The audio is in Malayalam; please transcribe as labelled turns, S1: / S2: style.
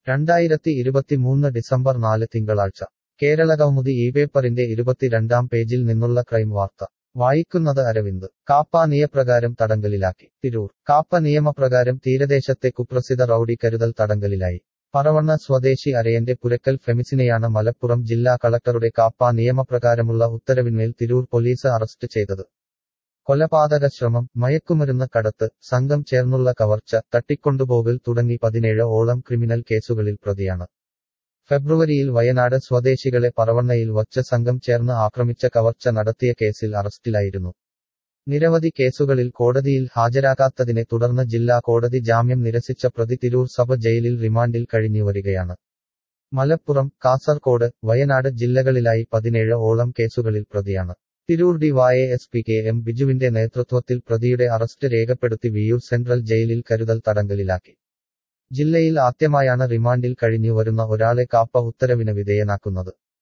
S1: രണ്ടായിരത്തി ഇരുപത്തിമൂന്ന് ഡിസംബർ നാല് തിങ്കളാഴ്ച കേരള കൗമുദി ഈ പേപ്പറിന്റെ ഇരുപത്തിരണ്ടാം പേജിൽ നിന്നുള്ള ക്രൈം വാർത്ത വായിക്കുന്നത് അരവിന്ദ് കാപ്പ നിയപ്രകാരം തടങ്കലിലാക്കി തിരൂർ കാപ്പ നിയമപ്രകാരം തീരദേശത്തെ കുപ്രസിദ്ധ റൌഡി കരുതൽ തടങ്കലിലായി പറവണ്ണ സ്വദേശി അരയന്റെ പുരക്കൽ ഫെമിസിനെയാണ് മലപ്പുറം ജില്ലാ കളക്ടറുടെ കാപ്പ നിയമപ്രകാരമുള്ള ഉത്തരവിന്മേൽ തിരൂർ പോലീസ് അറസ്റ്റ് ചെയ്തത് കൊലപാതക ശ്രമം മയക്കുമരുന്ന് കടത്ത് സംഘം ചേർന്നുള്ള കവർച്ച തട്ടിക്കൊണ്ടുപോകൽ തുടങ്ങി പതിനേഴ് ഓളം ക്രിമിനൽ കേസുകളിൽ പ്രതിയാണ് ഫെബ്രുവരിയിൽ വയനാട് സ്വദേശികളെ പറവണ്ണയിൽ വച്ച സംഘം ചേർന്ന് ആക്രമിച്ച കവർച്ച നടത്തിയ കേസിൽ അറസ്റ്റിലായിരുന്നു നിരവധി കേസുകളിൽ കോടതിയിൽ ഹാജരാകാത്തതിനെ തുടർന്ന് ജില്ലാ കോടതി ജാമ്യം നിരസിച്ച പ്രതി തിരൂർ സഭ ജയിലിൽ റിമാൻഡിൽ കഴിഞ്ഞു വരികയാണ് മലപ്പുറം കാസർകോട് വയനാട് ജില്ലകളിലായി പതിനേഴ് ഓളം കേസുകളിൽ പ്രതിയാണ് Tirur D Y S P K M ബിജുവിന്റെ നേതൃത്വത്തിൽ പ്രതിയുടെ അറസ്റ്റ് രേഖപ്പെടുത്തി വിയൂർ സെൻട്രൽ ജയിലിൽ കരുതൽ തടങ്കലിലാക്കി ജില്ലയിൽ ആദ്യമായാണ് റിമാൻഡിൽ കഴിഞ്ഞു വരുന്ന ഒരാളെ കാപ്പ ഉത്തരവിന് വിധേയനാക്കുന്നത്